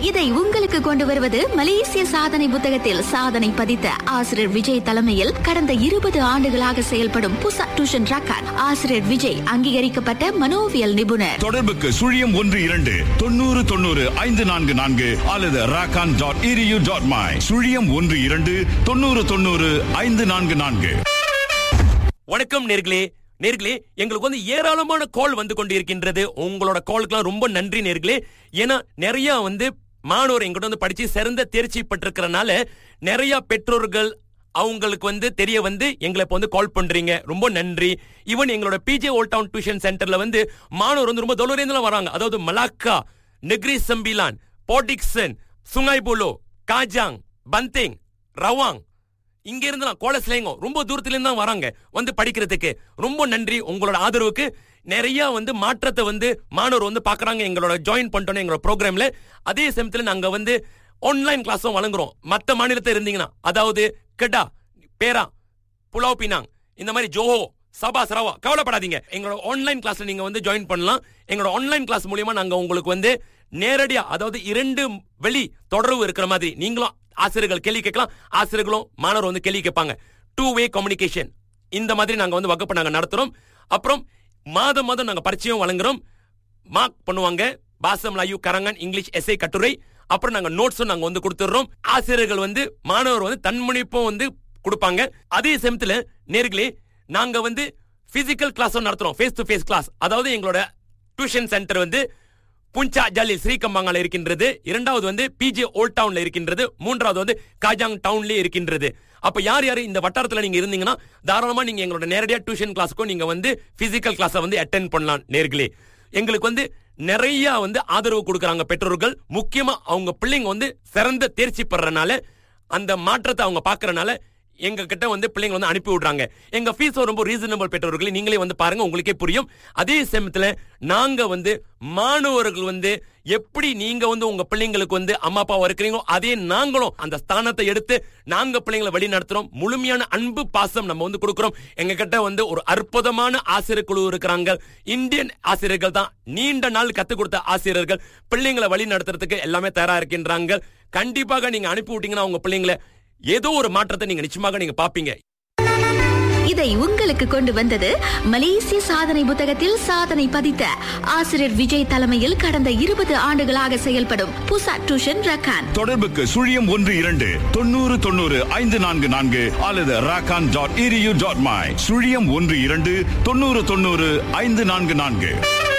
இதை உங்களுக்கு கொண்டு வருவது மலேசிய சாதனை புத்தகத்தில் சாதனை பதித்த ஆசிரியர் விஜய் தலைமையில் கடந்த இருபது ஆண்டுகளாக செயல்படும் புசா டியூஷன் ரக்கான் ஆசிரியர் விஜய் அங்கீகரிக்கப்பட்ட மனோவியல் நிபுணர் தொடர்புக்கு சுழியம் ஒன்று இரண்டு தொண்ணூறு தொண்ணூறு ஐந்து நான்கு நான்கு அல்லது ராக்கான் டாட் இரியூ டாட் மை சுழியம் ஒன்று இரண்டு தொண்ணூறு தொண்ணூறு ஐந்து நான்கு நான்கு வணக்கம் நேர்களே நேர்களே எங்களுக்கு வந்து ஏராளமான கால் வந்து கொண்டிருக்கின்றது உங்களோட காலுக்குலாம் ரொம்ப நன்றி நேர்களே ஏன்னா நிறைய வந்து மாணவர் எங்கிட்ட வந்து படிச்சு சிறந்த தேர்ச்சி பெற்றிருக்கிறனால நிறைய பெற்றோர்கள் அவங்களுக்கு வந்து தெரிய வந்து எங்களை இப்போ வந்து கால் பண்றீங்க ரொம்ப நன்றி ஈவன் எங்களோட பிஜே ஓல்ட் டவுன் டியூஷன் சென்டர்ல வந்து மாணவர் வந்து ரொம்ப தொலைவுலேருந்து வராங்க அதாவது Malacca Negeri Sembilan Port Dickson Sungai Buloh Kajang Banting Rawang இங்க இருந்துலாம் கோலஸ்லேங்கோ ரொம்ப தூரத்துல இருந்து தான் வராங்க வந்து படிக்கிறதுக்கு ரொம்ப நன்றி உங்களோட ஆதரவுக்கு நிறைய வந்து மாற்றத்தை வந்து மாணவர் வந்து பாக்குறாங்க எங்களோட ஜாயின் பண்ணிட்டோம் எங்களோட ப்ரோக்ராம்ல அதே சமயத்துல நாங்க வந்து ஆன்லைன் கிளாஸும் வழங்குறோம் மத்த மாநிலத்தை இருந்தீங்கன்னா அதாவது கெடா பேரா புலாவ் பினாங் இந்த மாதிரி ஜோஹோ சபா சரவா கவலைப்படாதீங்க எங்களோட ஆன்லைன் கிளாஸ்ல நீங்க வந்து ஜாயின் பண்ணலாம் எங்களோட ஆன்லைன் கிளாஸ் மூலியமா நாங்க உங்களுக்கு வந்து நேரடியா அதாவது இரண்டு வெளி தொடர்பு இருக்கிற மாதிரி நீங்களும் ஆசிரியர்கள் கேள்வி கேட்கலாம் ஆசிரியர்களும் மாணவர் வந்து கேள்வி கேட்பாங்க டூ வே கம்யூனிகேஷன் இந்த மாதிரி நாங்க வந்து வகுப்பு நாங்க நடத்துறோம் அப்புறம் மாதம் மாதம் நாங்க பரிச்சயம் வழங்குறோம் மார்க் பண்ணுவாங்க பாசம் லாயு கரங்கன் இங்கிலீஷ் எஸ்ஐ கட்டுரை அப்புறம் நாங்க நோட்ஸும் நாங்க வந்து கொடுத்துடுறோம் ஆசிரியர்கள் வந்து மாணவர் வந்து தன்முனைப்பும் வந்து கொடுப்பாங்க அதே சமயத்துல நேர்களே நாங்க வந்து பிசிக்கல் கிளாஸும் நடத்துறோம் ஃபேஸ் டு ஃபேஸ் கிளாஸ் அதாவது எங்களோட டியூஷன் சென்டர் வந்து புஞ்சா ஜாலில் ஸ்ரீகம்பாங்கால இருக்கின்றது இரண்டாவது வந்து பிஜே ஓல்ட் டவுன்ல இருக்கின்றது மூன்றாவது வந்து காஜாங் டவுன்ல இருக்கின்றது அப்ப யார் யார் இந்த வட்டாரத்துல நீங்க இருந்தீங்கன்னா தாராளமா நீங்க எங்களோட நேரடியா டியூஷன் கிளாஸுக்கும் நீங்க வந்து பிசிக்கல் கிளாஸை வந்து அட்டென்ட் பண்ணலாம் நேர்களே எங்களுக்கு வந்து நிறைய வந்து ஆதரவு கொடுக்கறாங்க பெற்றோர்கள் முக்கியமா அவங்க பிள்ளைங்க வந்து சிறந்த தேர்ச்சி பெறறனால அந்த மாற்றத்தை அவங்க பாக்குறனால எங்க கிட்ட வந்து பிள்ளைங்க வந்து அனுப்பி விடுறாங்க எங்க ஃபீஸ் ரொம்ப ரீசனபிள் பெற்றோர்கள் நீங்களே வந்து பாருங்க உங்களுக்கே புரியும் அதே சமயத்துல நாங்க வந்து மாணவர்கள் வந்து எப்படி நீங்க வந்து உங்க பிள்ளைங்களுக்கு வந்து அம்மா அப்பா இருக்கிறீங்களோ அதே நாங்களும் அந்த ஸ்தானத்தை எடுத்து நாங்க பிள்ளைங்களை வழி நடத்துறோம் முழுமையான அன்பு பாசம் நம்ம வந்து கொடுக்கிறோம் எங்க கிட்ட வந்து ஒரு அற்புதமான ஆசிரியர் குழு இருக்கிறாங்க இந்தியன் ஆசிரியர்கள் தான் நீண்ட நாள் கத்துக் கொடுத்த ஆசிரியர்கள் பிள்ளைங்களை வழி நடத்துறதுக்கு எல்லாமே தயாரா இருக்கின்றாங்க கண்டிப்பாக நீங்க அனுப்பி விட்டீங்கன்னா உங்க பிள்ளைங்களை ஏதோ ஒரு மாற்றத்தை நீங்க நிச்சயமாக நீங்க பாப்பீங்க இதை உங்களுக்கு கொண்டு வந்தது மலேசிய சாதனை புத்தகத்தில் சாதனை பதித்த ஆசிரியர் விஜய் தலைமையில் கடந்த இருபது ஆண்டுகளாக செயல்படும் புசா டியூஷன் ரக்கான் தொடர்புக்கு சுழியம் ஒன்று இரண்டு தொண்ணூறு தொண்ணூறு ஐந்து நான்கு நான்கு அல்லது ராக்கான் டாட் இரியூ டாட் மை சுழியம் ஒன்று இரண்டு தொண்ணூறு தொண்ணூறு ஐந்து நான்கு நான்கு